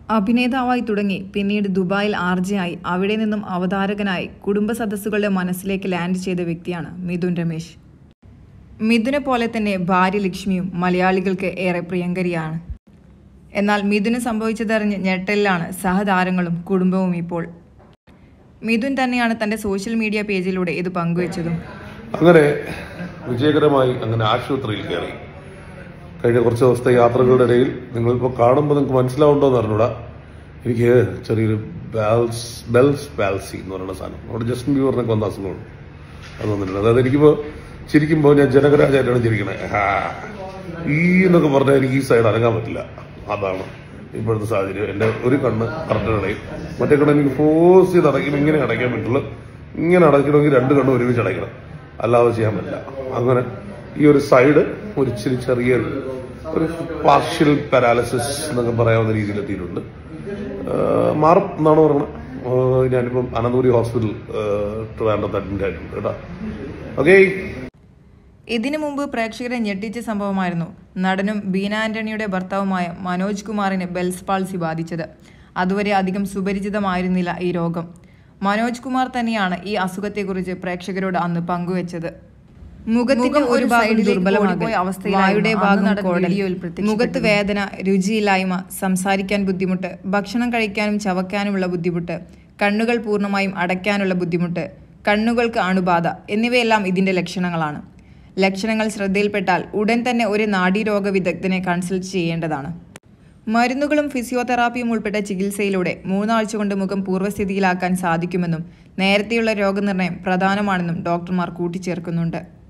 അഭിനേതാവായി തുടങ്ങി പിന്നീട് ദുബായിൽ ആർജയായി അവിടെ നിന്നും അവതാരകനായി കുടുംബ സദസ്സുകളുടെ മനസ്സിലേക്ക് ലാൻഡ് ചെയ്ത വ്യക്തിയാണ് മിഥുൻ രമേശ് മിഥുനെ പോലെ തന്നെ ഭാര്യ ലക്ഷ്മിയും മലയാളികൾക്ക് ഏറെ പ്രിയങ്കരിയാണ് എന്നാൽ മിഥുന് സംഭവിച്ചതറിഞ്ഞ് ഞെട്ടലിലാണ് സഹതാരങ്ങളും കുടുംബവും ഇപ്പോൾ മിഥുൻ തന്നെയാണ് തന്റെ സോഷ്യൽ മീഡിയ പേജിലൂടെ ഇത് പങ്കുവച്ചതും അങ്ങനെ വിജയകരമായി അങ്ങനെ ആശുപത്രിയിൽ കയറി കഴിഞ്ഞ കുറച്ച് ദിവസത്തെ യാത്രകളുടെ ഇടയിൽ നിങ്ങളിപ്പോൾ കാണുമ്പോൾ നിങ്ങൾക്ക് മനസ്സിലാവുണ്ടോ എന്ന് അറിഞ്ഞൂടാ എനിക്ക് ചെറിയൊരു ബാൽസ് ബെൽസ് പാൽസി എന്ന് പറയുന്ന സാധനം അവിടെ ജസ്റ്റിൻ ബീവറിനൊക്കെ വന്ന അസുഖമാണ് അത് വന്നിട്ടുണ്ട് അതായത് എനിക്കിപ്പോൾ ചിരിക്കുമ്പോൾ ഞാൻ ജനകരാജായിട്ടാണ് ചിരിക്കണേ ഹാ ഈ എന്നൊക്കെ പറഞ്ഞാൽ എനിക്ക് ഈ സൈഡ് അനങ്ങാൻ പറ്റില്ല അതാണ് ഇപ്പോഴത്തെ സാഹചര്യം എൻ്റെ ഒരു കണ്ണ് കറക്റ്റ് അടയും മറ്റേ കണ്ണ് എനിക്ക് ഫോഴ്സ് ചെയ്ത് അടയ്ക്കുമ്പോൾ ഇങ്ങനെ അടയ്ക്കാൻ പറ്റുള്ളൂ ഇങ്ങനെ അടയ്ക്കണമെങ്കിൽ രണ്ട് കണ്ണ് ഒരുമിച്ച് അടയ്ക്കണം അല്ലാതെ ചെയ്യാൻ പറ്റില്ല അങ്ങനെ ഈ ഒരു സൈഡ് ഒരു ഇച്ചിരി ചെറിയ ഒരു പാർഷ്യൽ പാരാലിസിസ് എന്നൊക്കെ പറയാവുന്ന രീതിയിൽ എത്തിയിട്ടുണ്ട് ആഹ് മാറും എന്നാണ് പറയുന്നത് ആഹ് ഞാനിപ്പം അനന്തപുരി ഹോസ്പിറ്റൽ ട്രിവാൻഡ്രത്ത് അഡ്മിറ്റ് ആയിട്ടുണ്ട് കേട്ടോ ഓക്കേ ഇതിനു മുമ്പ് പ്രേക്ഷകരെ ഞെട്ടിച്ച സംഭവമായിരുന്നു നടനും ബീന ആന്റണിയുടെ ഭർത്താവുമായ മനോജ് കുമാറിന് ബെൽസ് പാൾസി ബാധിച്ചത് അതുവരെ അധികം സുപരിചിതമായിരുന്നില്ല ഈ രോഗം മനോജ് കുമാർ തന്നെയാണ് ഈ അസുഖത്തെക്കുറിച്ച് പ്രേക്ഷകരോട് അന്ന് പങ്കുവച്ചത് മുഖത്തിന്റെ ഒരു ഭാഗം ദുർബലമാകും വായുടെ ഭാഗം കോടൽ മുഖത്ത് വേദന രുചിയില്ലായ്മ സംസാരിക്കാൻ ബുദ്ധിമുട്ട് ഭക്ഷണം കഴിക്കാനും ചവക്കാനുമുള്ള ബുദ്ധിമുട്ട് കണ്ണുകൾ പൂർണ്ണമായും അടയ്ക്കാനുള്ള ബുദ്ധിമുട്ട് കണ്ണുകൾക്ക് അണുബാധ എന്നിവയെല്ലാം ഇതിന്റെ ലക്ഷണങ്ങളാണ് ലക്ഷണങ്ങൾ ശ്രദ്ധയിൽപ്പെട്ടാൽ ഉടൻ തന്നെ ഒരു നാഡീരോഗ വിദഗ്ധനെ കൺസൾട്ട് ചെയ്യേണ്ടതാണ് മരുന്നുകളും ഫിസിയോതെറാപ്പിയും ഉൾപ്പെട്ട ചികിത്സയിലൂടെ മൂന്നാഴ്ച കൊണ്ട് മുഖം പൂർവ്വസ്ഥിതിയിലാക്കാൻ സാധിക്കുമെന്നും നേരത്തെയുള്ള രോഗനിർണയം പ്രധാനമാണെന്നും ഡോക്ടർമാർ കൂട്ടിച്ചേർക്കുന്നുണ്ട്